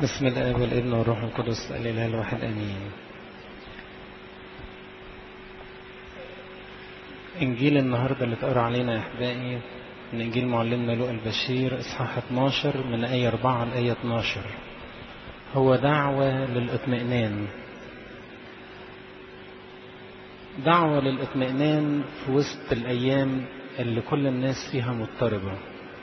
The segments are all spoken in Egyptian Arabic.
بسم الآب والابن والروح القدس الإله الواحد آمين إنجيل النهاردة اللي اتقرا علينا يا أحبائي من إنجيل معلمنا لوقا البشير إصحاح 12 من آية 4 لآية 12 هو دعوة للإطمئنان دعوة للإطمئنان في وسط الأيام اللي كل الناس فيها مضطربة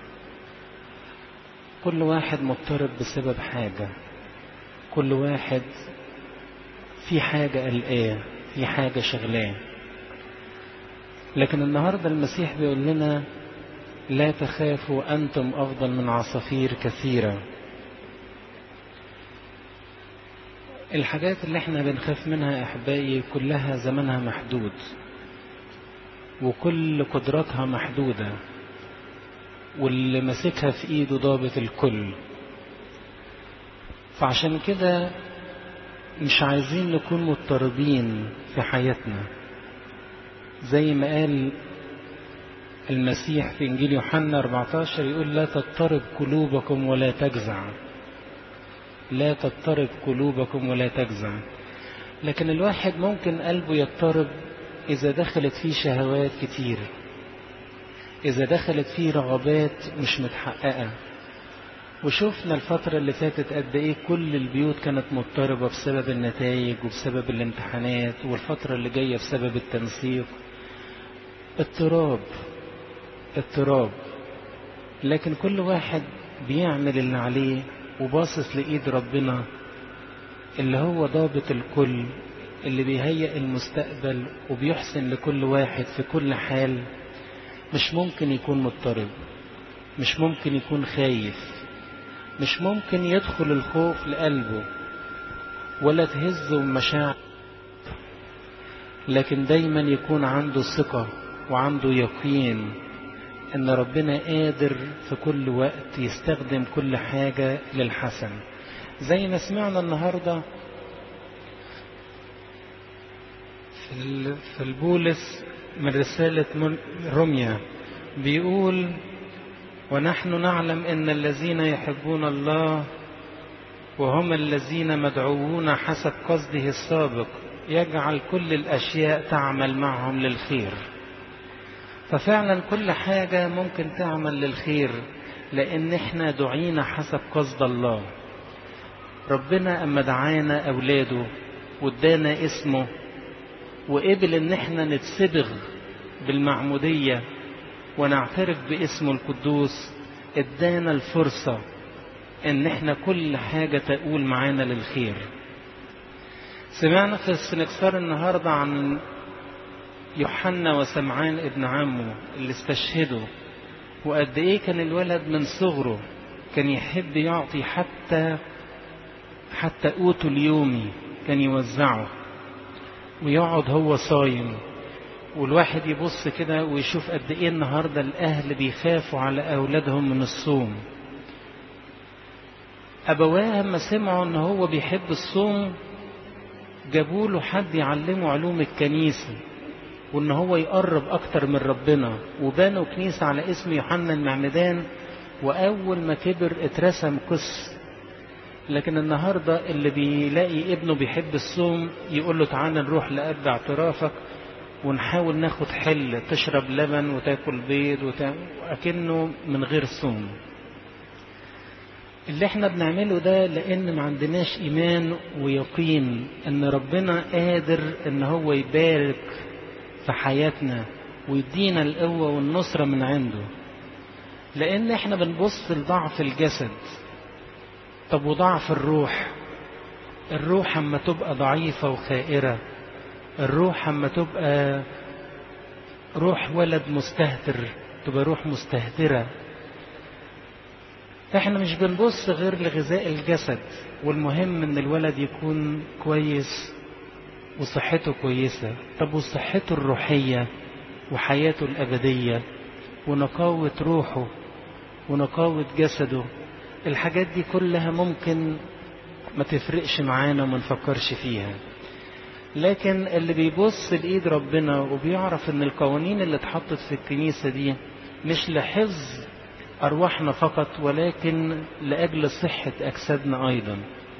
كل واحد مضطرب بسبب حاجة كل واحد في حاجة قلقاه في حاجة شغلاه لكن النهاردة المسيح بيقول لنا لا تخافوا أنتم أفضل من عصافير كثيرة الحاجات اللي احنا بنخاف منها يا أحبائي كلها زمنها محدود وكل قدراتها محدودة واللي ماسكها في ايده ضابط الكل فعشان كده مش عايزين نكون مضطربين في حياتنا زي ما قال المسيح في انجيل يوحنا 14 يقول لا تضطرب قلوبكم ولا تجزع لا تضطرب قلوبكم ولا تجزع لكن الواحد ممكن قلبه يضطرب اذا دخلت فيه شهوات كتير إذا دخلت فيه رغبات مش متحققة وشفنا الفترة اللي فاتت قد إيه كل البيوت كانت مضطربة بسبب النتائج وبسبب الامتحانات والفترة اللي جاية بسبب التنسيق اضطراب اضطراب لكن كل واحد بيعمل اللي عليه وباصص لإيد ربنا اللي هو ضابط الكل اللي بيهيئ المستقبل وبيحسن لكل واحد في كل حال مش ممكن يكون مضطرب مش ممكن يكون خايف مش ممكن يدخل الخوف لقلبه ولا تهزه مشاعر لكن دايما يكون عنده ثقة وعنده يقين ان ربنا قادر في كل وقت يستخدم كل حاجة للحسن زي ما سمعنا النهاردة في البولس من رسالة رمية بيقول ونحن نعلم ان الذين يحبون الله وهم الذين مدعوون حسب قصده السابق يجعل كل الاشياء تعمل معهم للخير ففعلا كل حاجة ممكن تعمل للخير لان احنا دعينا حسب قصد الله ربنا اما دعانا اولاده وادانا اسمه وقبل ان احنا نتسبغ بالمعمودية ونعترف باسمه القدوس ادانا الفرصة ان احنا كل حاجة تقول معانا للخير سمعنا في السنكسار النهاردة عن يوحنا وسمعان ابن عمه اللي استشهدوا وقد ايه كان الولد من صغره كان يحب يعطي حتى حتى قوته اليومي كان يوزعه ويقعد هو صايم والواحد يبص كده ويشوف قد ايه النهارده الاهل بيخافوا على اولادهم من الصوم ابواه لما سمعوا ان هو بيحب الصوم جابوا له حد يعلمه علوم الكنيسه وان هو يقرب اكتر من ربنا وبنوا كنيسه على اسم يوحنا المعمدان واول ما كبر اترسم قس لكن النهاردة اللي بيلاقي ابنه بيحب الصوم يقول له تعالى نروح لأب اعترافك ونحاول ناخد حل تشرب لبن وتاكل بيض وأكنه من غير صوم اللي احنا بنعمله ده لان ما عندناش ايمان ويقين ان ربنا قادر ان هو يبارك في حياتنا ويدينا القوة والنصرة من عنده لان احنا بنبص لضعف الجسد طب وضعف الروح الروح اما تبقى ضعيفة وخائرة الروح اما تبقى روح ولد مستهتر تبقى روح مستهترة احنا مش بنبص غير لغذاء الجسد والمهم ان الولد يكون كويس وصحته كويسة طب وصحته الروحية وحياته الأبدية ونقاوة روحه ونقاوة جسده الحاجات دي كلها ممكن ما تفرقش معانا وما نفكرش فيها لكن اللي بيبص لإيد ربنا وبيعرف ان القوانين اللي اتحطت في الكنيسة دي مش لحفظ أرواحنا فقط ولكن لأجل صحة أجسادنا أيضا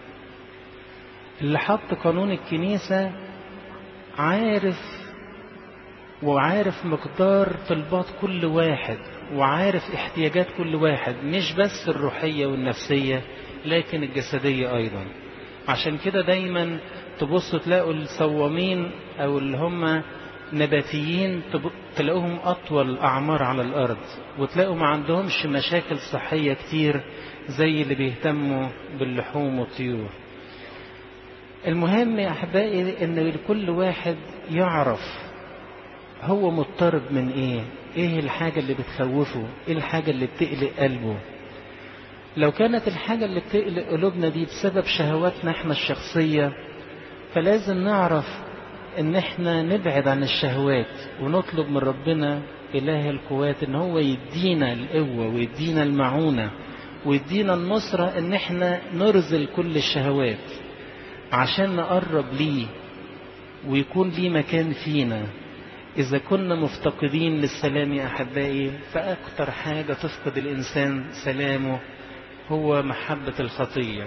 اللي حط قانون الكنيسة عارف وعارف مقدار طلبات كل واحد وعارف احتياجات كل واحد مش بس الروحية والنفسية لكن الجسدية أيضا عشان كده دايما تبصوا تلاقوا الصوامين أو اللي هم نباتيين تلاقوهم أطول أعمار على الأرض وتلاقوا ما عندهمش مشاكل صحية كتير زي اللي بيهتموا باللحوم والطيور المهم يا أحبائي إن كل واحد يعرف هو مضطرب من إيه إيه الحاجة اللي بتخوفه إيه الحاجة اللي بتقلق قلبه لو كانت الحاجة اللي بتقلق قلوبنا دي بسبب شهواتنا احنا الشخصية فلازم نعرف ان احنا نبعد عن الشهوات ونطلب من ربنا اله القوات ان هو يدينا القوة ويدينا المعونة ويدينا النصرة ان احنا نرزل كل الشهوات عشان نقرب ليه ويكون ليه مكان فينا إذا كنا مفتقدين للسلام يا أحبائي فأكثر حاجة تفقد الإنسان سلامه هو محبة الخطية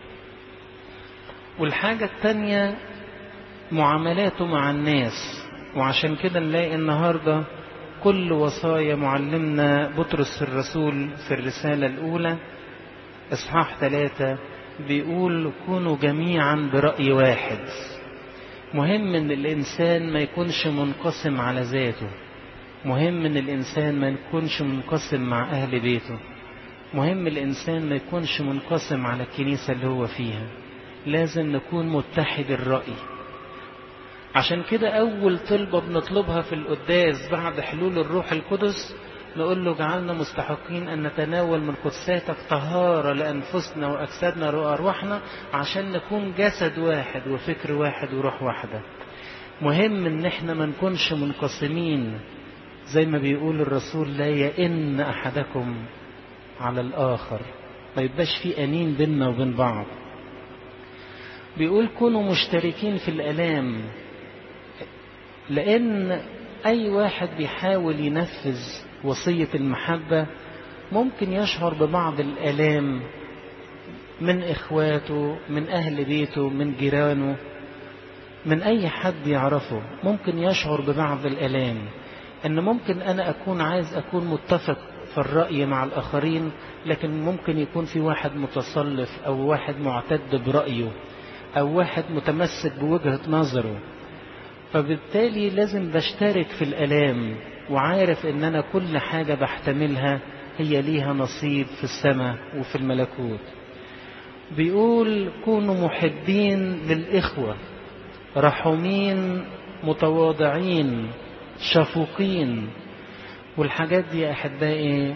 والحاجة التانية معاملاته مع الناس وعشان كده نلاقي النهاردة كل وصايا معلمنا بطرس الرسول في الرسالة الأولى إصحاح ثلاثة بيقول كونوا جميعا برأي واحد مهم ان الانسان ما يكونش منقسم على ذاته مهم ان الانسان ما يكونش منقسم مع اهل بيته مهم الانسان ما يكونش منقسم على الكنيسة اللي هو فيها لازم نكون متحد الرأي عشان كده اول طلبة بنطلبها في القداس بعد حلول الروح القدس نقول له جعلنا مستحقين أن نتناول من قدساتك طهارة لأنفسنا وأجسادنا وأرواحنا عشان نكون جسد واحد وفكر واحد وروح واحدة مهم ان احنا ما نكونش منقسمين زي ما بيقول الرسول لا يئن أحدكم على الآخر ما يبقاش في أنين بيننا وبين بعض بيقول كونوا مشتركين في الألام لأن أي واحد بيحاول ينفذ وصية المحبة ممكن يشعر ببعض الآلام من إخواته من أهل بيته من جيرانه من أي حد يعرفه ممكن يشعر ببعض الآلام أن ممكن أنا أكون عايز أكون متفق في الرأي مع الآخرين لكن ممكن يكون في واحد متصلف أو واحد معتد برأيه أو واحد متمسك بوجهة نظره فبالتالي لازم بشترك في الألام وعارف ان انا كل حاجة بحتملها هي ليها نصيب في السماء وفي الملكوت بيقول كونوا محبين للإخوة رحومين متواضعين شفوقين والحاجات دي يا أحبائي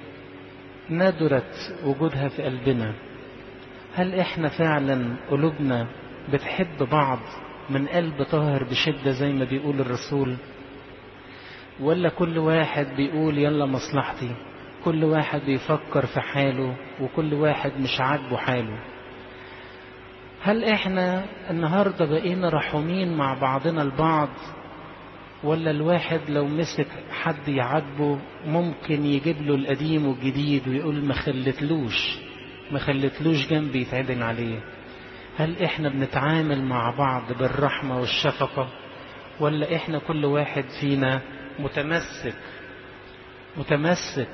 ندرت وجودها في قلبنا هل احنا فعلا قلوبنا بتحب بعض من قلب طاهر بشدة زي ما بيقول الرسول ولا كل واحد بيقول يلا مصلحتي كل واحد بيفكر في حاله وكل واحد مش عاجبه حاله هل احنا النهاردة بقينا رحومين مع بعضنا البعض ولا الواحد لو مسك حد يعاتبه ممكن يجيب له القديم والجديد ويقول ما خلتلوش ما خلتلوش جنبي يتعدل عليه هل احنا بنتعامل مع بعض بالرحمة والشفقة ولا احنا كل واحد فينا متمسك متمسك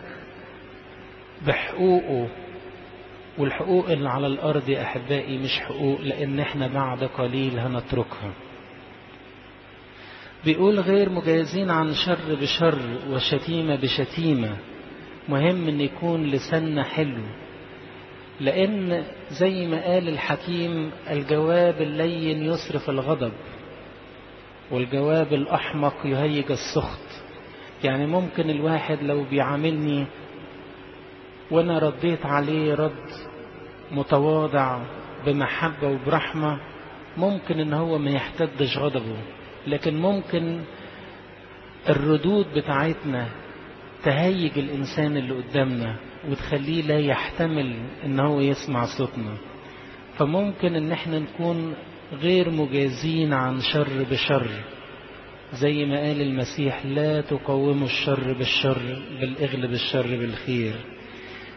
بحقوقه والحقوق اللي على الأرض يا أحبائي مش حقوق لأن احنا بعد قليل هنتركها بيقول غير مجازين عن شر بشر وشتيمة بشتيمة مهم ان يكون لساننا حلو لأن زي ما قال الحكيم الجواب اللين يصرف الغضب والجواب الأحمق يهيج السخط يعني ممكن الواحد لو بيعاملني وأنا رديت عليه رد متواضع بمحبة وبرحمة ممكن ان هو ما يحتدش غضبه لكن ممكن الردود بتاعتنا تهيج الإنسان اللي قدامنا وتخليه لا يحتمل ان هو يسمع صوتنا فممكن ان احنا نكون غير مجازين عن شر بشر زي ما قال المسيح لا تقوموا الشر بالشر بل اغلب الشر بالخير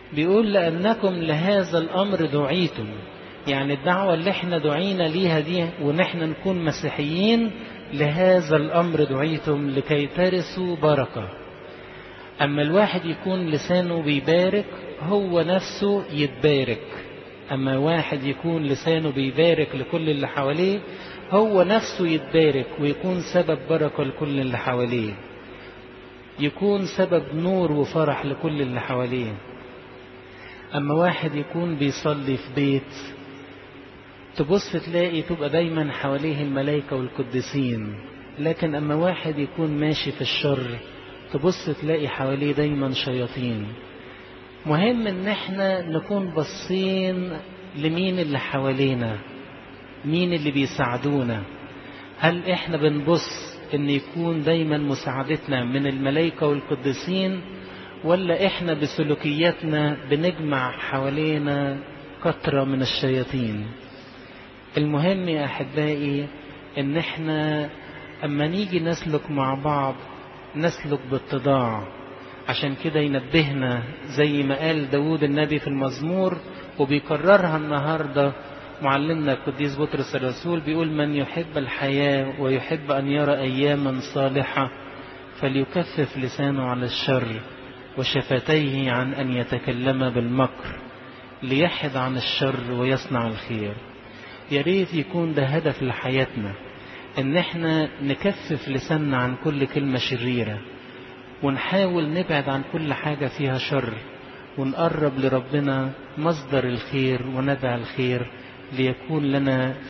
بيقول لأنكم لهذا الأمر دعيتم يعني الدعوة اللي احنا دعينا ليها دي ونحن نكون مسيحيين لهذا الأمر دعيتم لكي ترثوا بركة أما الواحد يكون لسانه بيبارك هو نفسه يتبارك أما واحد يكون لسانه بيبارك لكل اللي حواليه هو نفسه يتبارك ويكون سبب بركة لكل اللي حواليه يكون سبب نور وفرح لكل اللي حواليه أما واحد يكون بيصلي في بيت تبص تلاقي تبقى دايما حواليه الملائكة والقديسين لكن أما واحد يكون ماشي في الشر تبص تلاقي حواليه دايما شياطين مهم ان احنا نكون باصين لمين اللي حوالينا مين اللي بيساعدونا هل احنا بنبص ان يكون دايما مساعدتنا من الملائكة والقديسين ولا احنا بسلوكياتنا بنجمع حوالينا كترة من الشياطين المهم يا احبائي ان احنا اما نيجي نسلك مع بعض نسلك باتضاع عشان كده ينبهنا زي ما قال داود النبي في المزمور وبيكررها النهاردة معلمنا القديس بطرس الرسول بيقول من يحب الحياة ويحب أن يرى أياما صالحة فليكفف لسانه على الشر وشفتيه عن أن يتكلم بالمكر ليحد عن الشر ويصنع الخير يا ريت يكون ده هدف لحياتنا ان احنا نكفف لساننا عن كل كلمة شريرة ونحاول نبعد عن كل حاجة فيها شر ونقرب لربنا مصدر الخير ونبع الخير ليكون لنا